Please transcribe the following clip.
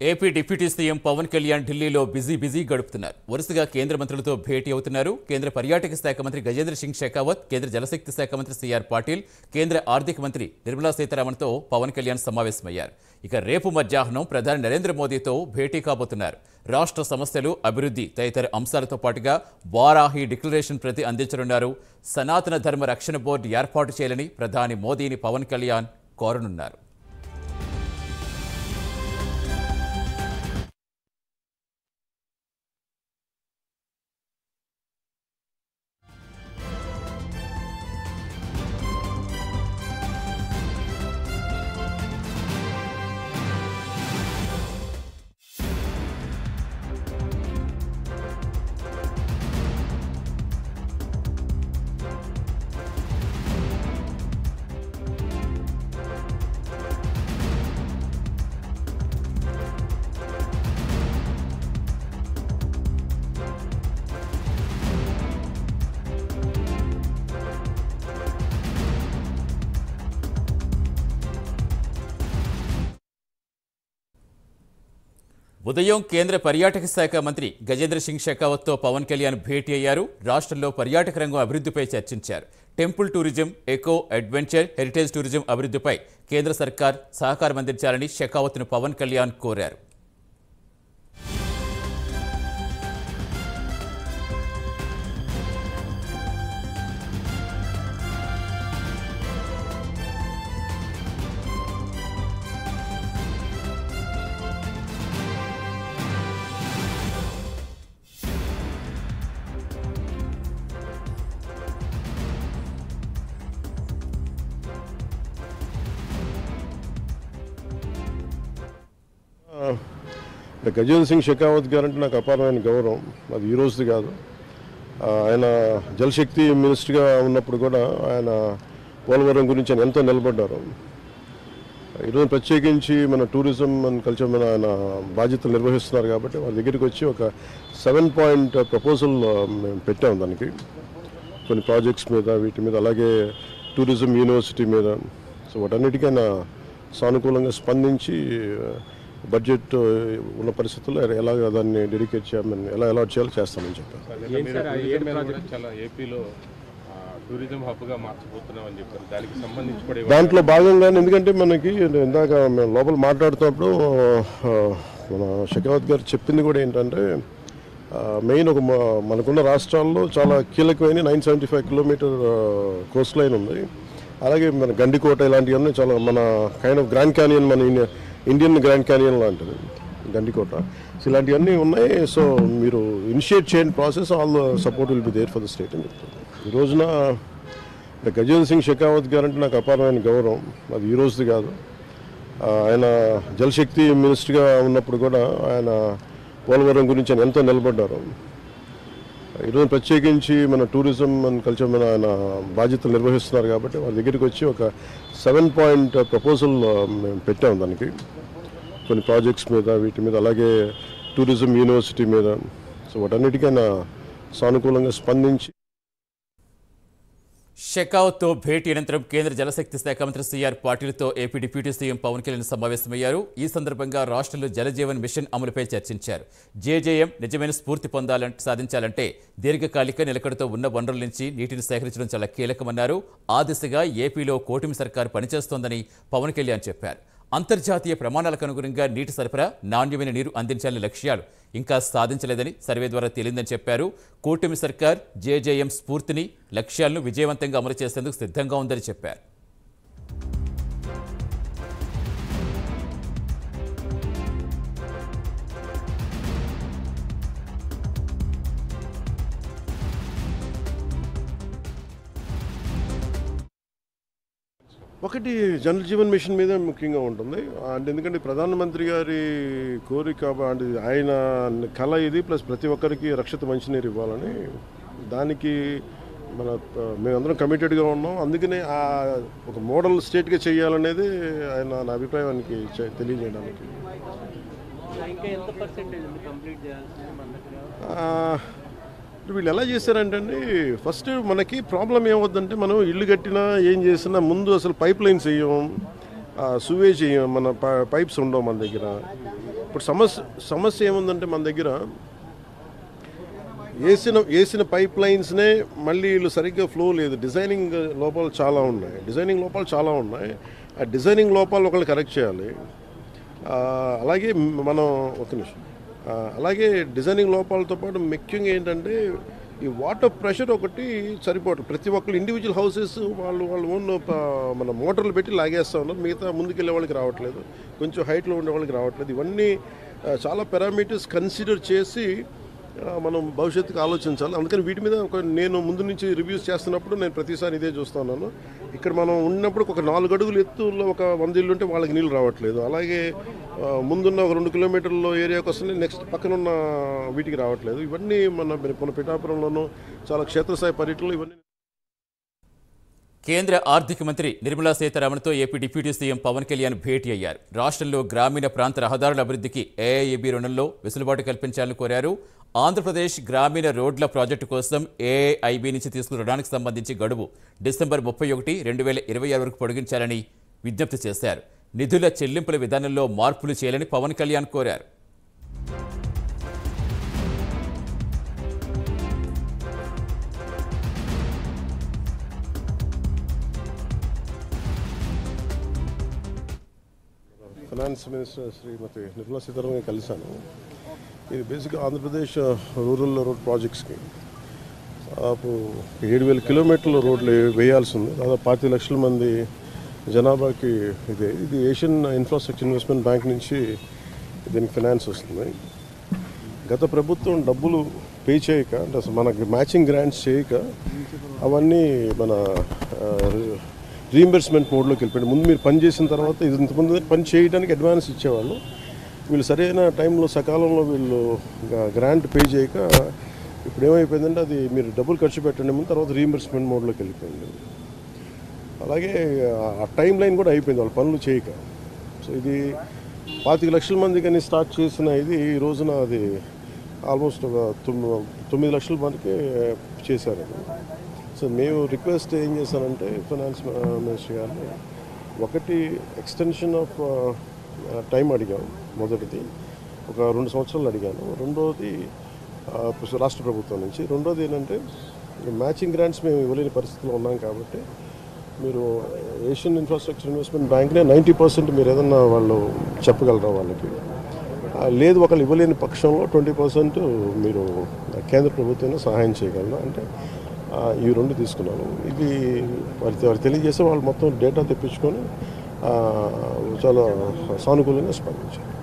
AP deputy CM Pawan Kalyan ఢిల్లీలో busy busy గడుపుతున్నారు వరుసగా కేంద్ర మంత్రులతో భేటీ అవుతున్నారు కేంద్ర పర్యాటక శాఖ మంత్రి గజేంద్ర సింగ్ షెకావత్ కేంద్ర జలశక్తి శాఖ మంత్రి సిఆర్ పాటిల్ కేంద్ర ఆర్థిక మంత్రి నిర్మలా సీతారామన్తో పవన్ కళ్యాణ్ సమావేశమయ్యారు ఇక రేపు మధ్యాహ్నం ప్రధాని నరేంద్ర మోదీతో భేటీ కాబోతున్నారు రాష్ట్ర సమస్యలు అభివృద్ధి తదితర అంశాలతో పాటుగా వారాహి డిక్లరేషన్ ప్రతి అందించనున్నారు సనాతన ధర్మ రక్షణ బోర్డు ఏర్పాటు చేయాలని ప్రధాని మోదీని పవన్ కళ్యాణ్ కోరనున్నారు ఉదయం కేంద్ర పర్యాటక శాఖ మంత్రి గజేంద్ర సింగ్ షెకావత్తో పవన్ కళ్యాణ్ భేటీ అయ్యారు రాష్ట్రంలో పర్యాటక రంగం అభివృద్ధిపై చర్చించారు temple tourism eco adventure heritage tourism అభివృద్ధిపై కేంద్ర సర్కార్ సహకారం అందించాలని షెకావత్ను పవన్ కళ్యాణ్ కోరారు అంటే గజేంద్ర సింగ్ షెకావత్ గారు అంటే నాకు అపారమైన గౌరవం అది ఈ రోజుది కాదు ఆ, ఆయన జలశక్తి మినిస్టర్గా ఉన్నప్పుడు కూడా ఆయన పోలవరం గురించి ఆయన ఎంతో నిలబడ్డారు ఈరోజు ప్రత్యేకించి మన టూరిజం అండ్ కల్చర్ మీద ఆయన బాధ్యతలు నిర్వహిస్తున్నారు కాబట్టి వాళ్ళ దగ్గరికి వచ్చి ఒక సెవెన్ పాయింట్ ప్రపోజల్ మేము పెట్టాము దానికి కొన్ని ప్రాజెక్ట్స్ మీద వీటి మీద అలాగే టూరిజం యూనివర్సిటీ మీద సో వాటన్నిటికీ ఆయన సానుకూలంగా స్పందించి బడ్జెట్ ఉన్న పరిస్థితుల్లో ఎలాగ దాన్ని డెడికేట్ చేయమని ఎలా అలాట్ చేయాలో చేస్తామని చెప్పారు నిన్న మీరు టూరిజం మీద కూడా చాలా ఏపీలో ఆ, టూరిజం హబ్ గా మార్చబోతున్నాం అని చెప్పారు దానికి సంబంధించి కూడా ఇవాళ దాంట్లో భాగంగానే ఎందుకంటే మనకి ఇందాక మేము లోపల మాట్లాడుతున్నప్పుడు ఆ, మన షెకావత్ గారు చెప్పింది కూడా ఏంటంటే మెయిన్ ఒక మ- మనకున్న రాష్ట్రాల్లో చాలా కీలకమైన nine seventy five kilometre coast line ఉంది అలాగే మన గండికోట ఇలాంటివన్నీ చాలా మన కైండ్ ఆఫ్ గ్రాండ్ క్యానియన్ మన ఇండియా- ఇండియన్ గ్రాండ్ క్యానియన్ లాంటిది గండికోట సో ఇలాంటివన్నీ ఉన్నాయి సో మీరు ఇనిషియేట్ చేయండి process all support will be there for the state అని చెప్తారు ఈ రోజున అంటే గజేంద్ర సింగ్ షెకావత్ గారు అంటే నాకు అపారమైన గౌరవం అది ఈ రోజుది కాదు ఆ, ఆయన జలశక్తి మినిస్టర్గా ఉన్నప్పుడు కూడా ఆయన పోలవరం గురించి ఆయన ఎంతో నిలబడ్డారు ఈరోజు ప్రత్యేకించి మన టూరిజం అండ్ కల్చర్ మీద ఆయన బాధ్యతలు నిర్వహిస్తున్నారు కాబట్టి వాళ్ళ దగ్గరికి వచ్చి ఒక సెవెన్ పాయింట్ ప్రపోజల్ మేము పెట్టాము దానికి కొన్ని ప్రాజెక్ట్స్ మీద వీటి మీద అలాగే టూరిజం యూనివర్సిటీ మీద సో వాటన్నిటికీ ఆయన సానుకూలంగా స్పందించి షెకావత్తో భేటీ అనంతరం కేంద్ర జలశక్తి శాఖ మంత్రి సిఆర్ పాటిల్తో AP deputy CM Pawan Kalyan సమావేశమయ్యారు ఈ సందర్భంగా రాష్ట్రంలో జలజీవన్ మిషన్ అమలుపై చర్చించారు జేజేఎం నిజమైన స్ఫూర్తి పొందాలంటే సాధించాలంటే దీర్ఘకాలిక నిలకడతో ఉన్న వనరుల నుంచి నీటిని సేకరించడం చాలా కీలకమన్నారు ఆ దిశగా ఏపీలో కూటమి సర్కారు పనిచేస్తోందని పవన్ కళ్యాణ్ చెప్పారు అంతర్జాతీయ ప్రమాణాలకు అనుగుణంగా నీటి సరఫరా నాణ్యమైన నీరు అందించాలని లక్ష్యాలు ఇంకా సాధించలేదని సర్వే ద్వారా తేలిందని చెప్పారు కూటమి సర్కార్ జేజేఎం స్ఫూర్తిని లక్ష్యాలను విజయవంతంగా అమలు చేసేందుకు సిద్ధంగా ఉందని చెప్పారు ఒకటి జల్ జీవన్ మిషన్ మీద ముఖ్యంగా ఉంటుంది అంటే ఎందుకంటే ప్రధానమంత్రి గారి కోరిక అంటే ఆయన కళ ఇది ప్లస్ ప్రతి ఒక్కరికి రక్షిత మంచినీరు ఇవ్వాలని దానికి మన ఆ, మేమందరం కమిటెడ్గా ఉన్నాం అందుకనే ఆ ఒక మోడల్ స్టేట్గా చేయాలనేది ఆయన నా అభిప్రాయానికి చె- తెలియజేయడానికి ఇంకా ఎంత పర్సెంటేజ్ ఉంది కంప్లీట్ చేయాల్సింది మన దగ్గర ఆ, వీళ్ళు ఎలా చేశారంటే అండి ఫస్ట్ మనకి ప్రాబ్లం ఏమవుద్దంటే మనం ఇల్లు కట్టినా ఏం చేసినా ముందు అసలు పైప్ లైన్స్ వేయం సూవేజ్ చేయం మన ప- పైప్స్ ఉండవు మన దగ్గర ఇప్పుడు సమస్య సమస్య ఏముందంటే మన దగ్గర వేసిన వేసిన పైప్ లైన్స్నే మళ్ళీ వీళ్ళు సరిగ్గా ఫ్లో లేదు డిజైనింగ్ లోపాలు చాలా ఉన్నాయి డిజైనింగ్ లోపాలు చాలా ఉన్నాయి ఆ డిజైనింగ్ లోపాలు ఒకళ్ళు కరెక్ట్ చేయాలి ఆ, అలాగే మనం ఒక నిమిషం ఆ, అలాగే డిజైనింగ్ లోపాలతో పాటు ముఖ్యంగా ఏంటంటే ఈ వాటర్ ప్రెషర్ ఒకటి సరిపోవట్లేదు ప్రతి ఒక్కరు ఇండివిజువల్ హౌసెస్ వాళ్ళు వాళ్ళు ఓన్ మన మోటార్లు పెట్టి లాగేస్తూ ఉన్నారు మిగతా ముందుకెళ్ళే వాళ్ళకి రావట్లేదు కొంచెం హైట్లో ఉండే వాళ్ళకి రావట్లేదు ఇవన్నీ ఆ, చాలా పారామీటర్స్ కన్సిడర్ చేసి ఆ, మనం భవిష్యత్తుకు ఆలోచించాలి అందుకని వీటి మీద ఒక నేను ముందు నుంచి రివ్యూస్ చేస్తున్నప్పుడు నేను ప్రతిసారి ఇదే చూస్తున్నాను ఇక్కడ మనం ఉన్నప్పుడు ఒక నాలుగు అడుగులు ఎత్తులో ఒక వంద ఇల్లు ఉంటే వాళ్ళకి నీళ్ళు రావట్లేదు అలాగే ఆ, ముందున్న ఒక రెండు కిలోమీటర్ల ఏరియాకి వస్తుంది నెక్స్ట్ పక్కన ఉన్న వీటికి రావట్లేదు ఇవన్నీ మన మన పిఠాపురంలోనూ చాలా క్షేత్రస్థాయి పర్యటనలు ఇవన్నీ కేంద్ర ఆర్థిక మంత్రి నిర్మలా సీతారామన్తో AP deputy CM Pawan Kalyan భేటీ అయ్యారు రాష్ట్రంలో గ్రామీణ ప్రాంత రహదారుల అభివృద్ధికి ఏఐఏబీ రుణంలో వెసులుబాటు కల్పించాలని కోరారు ఆంధ్రప్రదేశ్ గ్రామీణ రోడ్ల ప్రాజెక్టు కోసం ఏఐఐబీ నుంచి తీసుకున్న రుణానికి సంబంధించి గడువు డిసెంబర్ ముప్పై ఒకటి రెండు వేల ఇరవై ఆరు వరకు పొడిగించాలని విజ్ఞప్తి చేశారు నిధుల చెల్లింపుల విధానంలో మార్పులు చేయాలని పవన్ కళ్యాణ్ కోరారు ఫైనాన్స్ మినిస్టర్ శ్రీమతి నిర్మలా సీతారామన్ కలిశాను ఇది బేసిక్గా ఆంధ్రప్రదేశ్ రూరల్ రోడ్ ప్రాజెక్ట్స్కి దాదాపు ఏడు వేల కిలోమీటర్ల రోడ్లు వేయాల్సి ఉంది దాదాపు పాతి లక్షల మంది జనాభాకి ఇది ఇది ఏషియన్ ఇన్ఫ్రాస్ట్రక్చర్ ఇన్వెస్ట్మెంట్ బ్యాంక్ నుంచి దీనికి ఫైనాన్స్ వస్తుంది గత ప్రభుత్వం డబ్బులు పే చేయక అంటే అసలు మనకి మ్యాచింగ్ గ్రాంట్స్ చేయక అవన్నీ మన రీఎంబర్స్మెంట్ మోడ్లోకి వెళ్ళిపోయింది ముందు మీరు పని చేసిన తర్వాత ఇది ఇంతకుముందు పని చేయడానికి అడ్వాన్స్ ఇచ్చేవాళ్ళు వీళ్ళు సరైన టైంలో సకాలంలో వీళ్ళు గ్రాంట్ పే చేయక ఇప్పుడు ఏమైపోయిందంటే అది మీరు డబ్బులు ఖర్చు పెట్టండి ముందు తర్వాత రీఎంబర్స్మెంట్ మోడ్లోకి వెళ్ళిపోయింది అలాగే ఆ టైం లైన్ కూడా అయిపోయింది వాళ్ళు పనులు చేయక సో ఇది పాతిక లక్షల మంది కానీ స్టార్ట్ చేసిన ఇది ఈ రోజున అది ఆల్మోస్ట్ ఒక తొమ్మిది తొమ్మిది లక్షల మందికి చేశారు అది సో మేము రిక్వెస్ట్ ఏం చేశానంటే ఫైనాన్స్ మినిస్టర్ గారిని ఒకటి ఎక్స్టెన్షన్ ఆఫ్ టైం అడిగాం మొదటిది ఒక రెండు సంవత్సరాలు అడిగాను రెండోది ఆ, రాష్ట్ర ప్రభుత్వం నుంచి రెండోది ఏంటంటే మ్యాచింగ్ గ్రాంట్స్ మేము ఇవ్వలేని పరిస్థితిలో ఉన్నాం కాబట్టి మీరు ఏషియన్ ఇన్ఫ్రాస్ట్రక్చర్ ఇన్వెస్ట్మెంట్ బ్యాంక్నే నైంటీ పర్సెంట్ మీరు ఏదన్నా వాళ్ళు చెప్పగలరా వాళ్ళకి ఆ, లేదు ఒకళ్ళు ఇవ్వలేని పక్షంలో ట్వంటీ పర్సెంట్ మీరు కేంద్ర ప్రభుత్వం సహాయం చేయగలరా అంటే ఆ, ఈ రెండు తీసుకున్నాను ఇది వారి వారు తెలియజేస్తే వాళ్ళు మొత్తం డేటా తెప్పించుకొని ఆ, చాలా సానుకూలంగా స్పందించారు